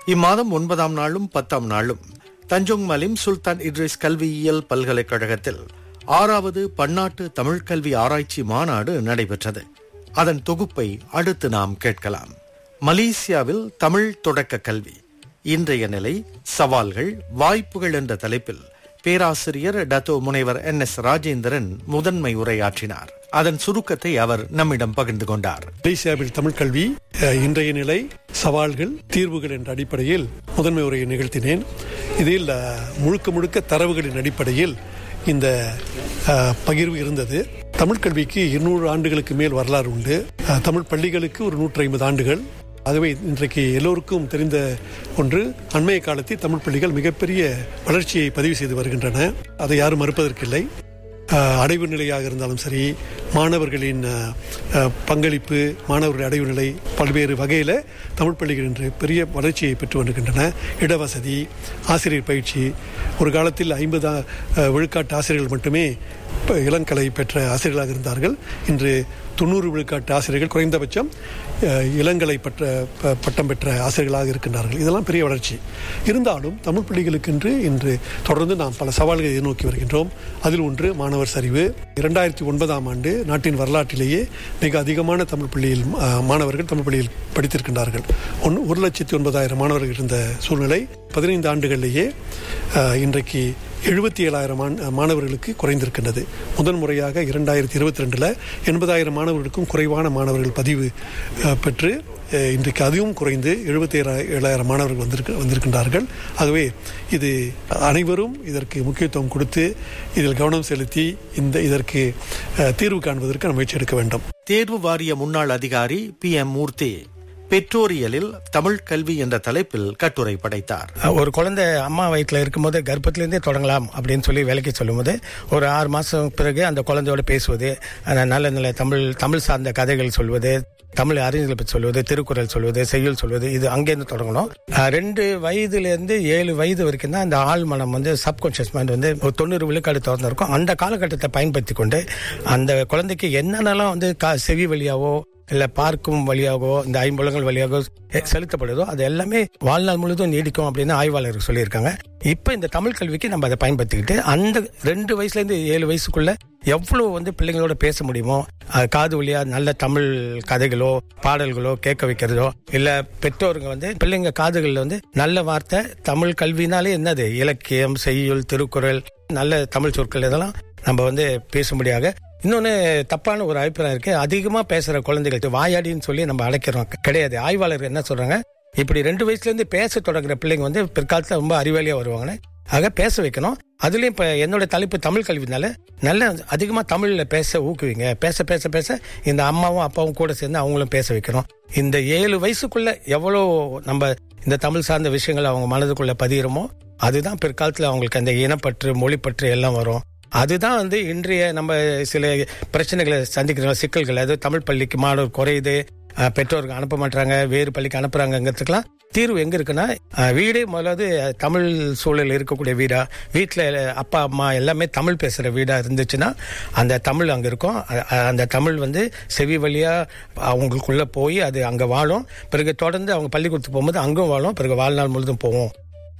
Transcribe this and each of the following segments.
இம்மாதம் ஒன்பதாம் நாளும் பத்தாம் நாளும் தஞ்சோங் மலிம் சுல்தான் இட்ரிஸ் கல்வியியல் பல்கலைக்கழகத்தில் ஆறாவது பன்னாட்டு தமிழ் கல்வி ஆராய்ச்சி மாநாடு நடைபெற்றது அதன் தொகுப்பை அடுத்து நாம் கேட்கலாம் மலேசியாவில் தமிழ் தொடக்க கல்வி இன்றைய நிலை சவால்கள் வாய்ப்புகள் என்ற தலைப்பில் பேராசிரியர் டத்தோ முனைவர் என் எஸ் ராஜேந்திரன் முதன்மை உரையாற்றினார் அதன் சுருக்கத்தை அவர் நம்மிடம் பகிர்ந்து கொண்டார் மலேசியாவில் தமிழ் கல்வி அஹ், இன்றைய நிலை சவால்கள் தீர்வுகள் என்ற அடிப்படையில் முதன்மை உரையை நிகழ்த்தினேன் இதில் அஹ், முழுக்க முழுக்க தரவுகளின் அடிப்படையில் இந்த அஹ், பகிர்வு இருந்தது தமிழ் கல்விக்கு இருநூறு ஆண்டுகளுக்கு மேல் வரலாறு உண்டு அஹ், தமிழ் பள்ளிகளுக்கு ஒரு நூற்றி ஐம்பது ஆண்டுகள் ஆகவே இன்றைக்கு எல்லோருக்கும் தெரிந்த ஒன்று அண்மைய காலத்தில் தமிழ் பள்ளிகள் மிகப்பெரிய வளர்ச்சியை பதிவு செய்து வருகின்றன அதை யாரும் மறுப்பதற்கில்லை அஹ், அடைவு நிலையாக இருந்தாலும் சரி மாணவர்களின் அஹ், அஹ், பங்களிப்பு மாணவர்கள் அடைவு நிலை பல்வேறு வகையில் தமிழ் பள்ளிகள் இன்று பெரிய வளர்ச்சியை பெற்று வருகின்றன இடவசதி ஆசிரியர் பயிற்சி ஒரு காலத்தில் ஐம்பது விழுக்காட்டு ஆசிரியர்கள் மட்டுமே இப்ப இளங்கலை பெற்ற ஆசிரியர்களாக இருந்தார்கள் இன்று தொண்ணூறு விழுக்காட்டு ஆசிரியர்கள் குறைந்தபட்சம் அஹ், இளங்கலை பெற்ற ப- பட்டம் பெற்ற ஆசிரியர்களாக இருக்கின்றார்கள் இதெல்லாம் பெரிய வளர்ச்சி இருந்தாலும் தமிழ் பள்ளிகளுக்கென்று இன்று தொடர்ந்து நாம் பல சவால்களை எதிர்நோக்கி வருகின்றோம் அதில் ஒன்று மாணவர் சரிவு இரண்டாயிரத்தி ஒன்பதாம் ஆண்டு நாட்டின் வரலாற்றிலேயே மிக அதிகமான தமிழ் பள்ளியில் அஹ், மாணவர்கள் தமிழ் பள்ளியில் படித்திருக்கின்றார்கள் ஒன்று ஒரு லட்சத்தி ஒன்பதாயிரம் மாணவர்கள் இருந்த சூழ்நிலை பதினைந்து ஆண்டுகளிலேயே அஹ், இன்றைக்கு எழுபத்தி ஏழாயிரம் மாணவர்களுக்கு குறைந்திருக்கின்றது முதன் முறையாக இரண்டாயிரத்தி இருபத்தி ரெண்டில் எண்பதாயிரம் மாணவர்களுக்கும் குறைவான மாணவர்கள் பதிவு அஹ், பெற்று அஹ், இன்றைக்கு அதுவும் குறைந்து எழுபத்தி ஏழாயிரம் மாணவர்கள் வந்திருக்க வந்திருக்கின்றார்கள் ஆகவே இது அனைவரும் இதற்கு முக்கியத்துவம் கொடுத்து இதில் கவனம் செலுத்தி இந்த இதற்கு அஹ், தீர்வு காண்பதற்கு நம்ம முயற்சி எடுக்க வேண்டும் தேர்வு வாரிய முன்னாள் அதிகாரி பி எம் மூர்த்தி பெற்றோரியலில் தமிழ் கல்வி என்ற தலைப்பில் கட்டுரை படைத்தார் ஒரு குழந்தை அம்மா வயிற்றுல இருக்கும்போது கர்ப்பத்திலேருந்தே தொடங்கலாம் அப்படின்னு சொல்லி வேலைக்கு சொல்லும்போது ஒரு ஆறு மாசம் பிறகு அந்த குழந்தையோட பேசுவது அந்த நல்ல நல்ல தமிழ் தமிழ் சார்ந்த கதைகள் சொல்வது தமிழ் அறிஞர்களை பற்றி சொல்வது திருக்குறள் சொல்வது செய்யுள் சொல்வது இது அங்கேருந்து தொடங்கணும் அஹ் ரெண்டு வயதுல இருந்து ஏழு வயது வரைக்கும் தான் அந்த ஆள் மனம் வந்து சப்கான்ஷியஸ் மைண்ட் வந்து ஒரு தொண்ணூறு விழுக்காடு திறந்திருக்கும் அந்த காலகட்டத்தை பயன்படுத்தி கொண்டு அந்த குழந்தைக்கு என்னென்னலாம் வந்து கா- செவி வழியாவோ இல்ல பார்க்கும் வழியாகவோ இந்த ஐம்புலங்கள் வழியாகவோ எ- செலுத்தப்படுதோ அது எல்லாமே வாழ்நாள் முழுதும் நீடிக்கும் அப்படின்னு ஆய்வாளர்கள் சொல்லியிருக்காங்க இப்ப இந்த தமிழ் கல்விக்கு நம்ம அதை பயன்படுத்திக்கிட்டு அந்த ரெண்டு வயசுல இருந்து ஏழு வயசுக்குள்ள எவ்வளவு வந்து பிள்ளைங்களோட பேச முடியுமோ அது காது வழியா நல்ல தமிழ் கதைகளோ பாடல்களோ கேட்க வைக்கிறதோ இல்ல பெற்றோருங்க வந்து பிள்ளைங்க காதுகள்ல வந்து நல்ல வார்த்தை தமிழ் கல்வினாலே என்னது இலக்கியம் செய்யுள் திருக்குறள் நல்ல தமிழ் சொற்கள் இதெல்லாம் நம்ம வந்து பேசும்படியாக இன்னொன்னு தப்பான ஒரு அபிப்பிராயம் இருக்கு அதிகமா பேசுற குழந்தைகள் வாயாடின்னு சொல்லி நம்ம அழைக்கிறோம் கிடையாது ஆய்வாளர்கள் என்ன சொல்றாங்க இப்படி ரெண்டு வயசுல இருந்து பேச தொடங்குற பிள்ளைங்க வந்து பிற்காலத்துல ரொம்ப அறிவாளியா வருவாங்கன்னு ஆக பேச வைக்கணும் அதுலயும் இப்ப என்னோட தலைப்பு தமிழ் கல்வினால நல்ல அதிகமா தமிழ்ல பேச ஊக்குவிங்க பேச பேச பேச இந்த அம்மாவும் அப்பாவும் கூட சேர்ந்து அவங்களும் பேச வைக்கணும் இந்த ஏழு வயசுக்குள்ள எவ்வளவு நம்ம இந்த தமிழ் சார்ந்த விஷயங்கள் அவங்க மனதுக்குள்ள பதிகிறோமோ அதுதான் பிற்காலத்துல அவங்களுக்கு அந்த இனப்பற்று மொழிப்பற்று எல்லாம் வரும் அதுதான் வந்து இன்றைய நம்ம சில பிரச்சனைகளை சந்திக்கிற சிக்கல்கள் அது தமிழ் பள்ளிக்கு மாணவர் குறையுது அஹ், பெற்றோருக்கு அனுப்ப மாட்டாங்க வேறு பள்ளிக்கு அனுப்புறாங்கிறதுக்கெல்லாம் தீர்வு எங்க இருக்குன்னா அஹ், வீடே முதலாவது அஹ், தமிழ் சூழல் இருக்கக்கூடிய வீடா வீட்டுல அப்பா அம்மா எல்லாமே தமிழ் பேசுற வீடா இருந்துச்சுன்னா அந்த தமிழ் அங்க இருக்கும் அ- அ- அந்த தமிழ் வந்து செவி வழியா அவங்களுக்குள்ள போய் அது அங்க வாழும் பிறகு தொடர்ந்து அவங்க பள்ளிக்கூடத்துக்கு போகும்போது அங்கும் வாழும் பிறகு வாழ்நாள் முழுதும் போவோம்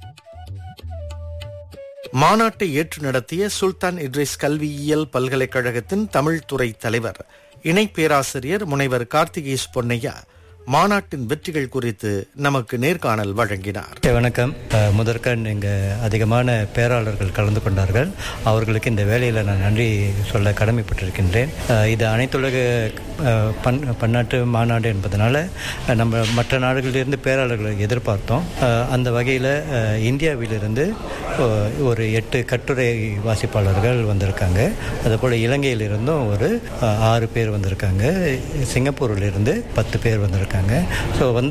மாநாட்டை ஏற்று நடத்திய சுல்தான் இட்ரிஸ் கல்வியியல் பல்கலைக்கழகத்தின் தமிழ் துறை தலைவர் இணை பேராசிரியர் முனைவர் கார்த்திகேஷ் பொன்னையா மாநாட்டின் வெற்றிகள் குறித்து நமக்கு நேர்காணல் வழங்கினார் வணக்கம் அஹ், முதற்கண் இங்கே அதிகமான பேராளர்கள் கலந்து கொண்டார்கள் அவர்களுக்கு இந்த வேலையில் நான் நன்றி சொல்ல கடமைப்பட்டிருக்கின்றேன் அஹ், இது அனைத்துலக அஹ், பன் பன்னாட்டு மாநாடு என்பதனால அஹ், நம்ம மற்ற நாடுகளிலிருந்து பேராளர்களை எதிர்பார்த்தோம் அஹ், அந்த வகையில் இந்தியாவிலிருந்து அஹ், ஒரு எட்டு கட்டுரை வாசிப்பாளர்கள் வந்திருக்காங்க அதுபோல் இலங்கையிலிருந்தும் ஒரு அஹ், ஆறு பேர் வந்திருக்காங்க சிங்கப்பூரிலிருந்து பத்து பேர் வந்திருக்காங்க ஸோ வந்து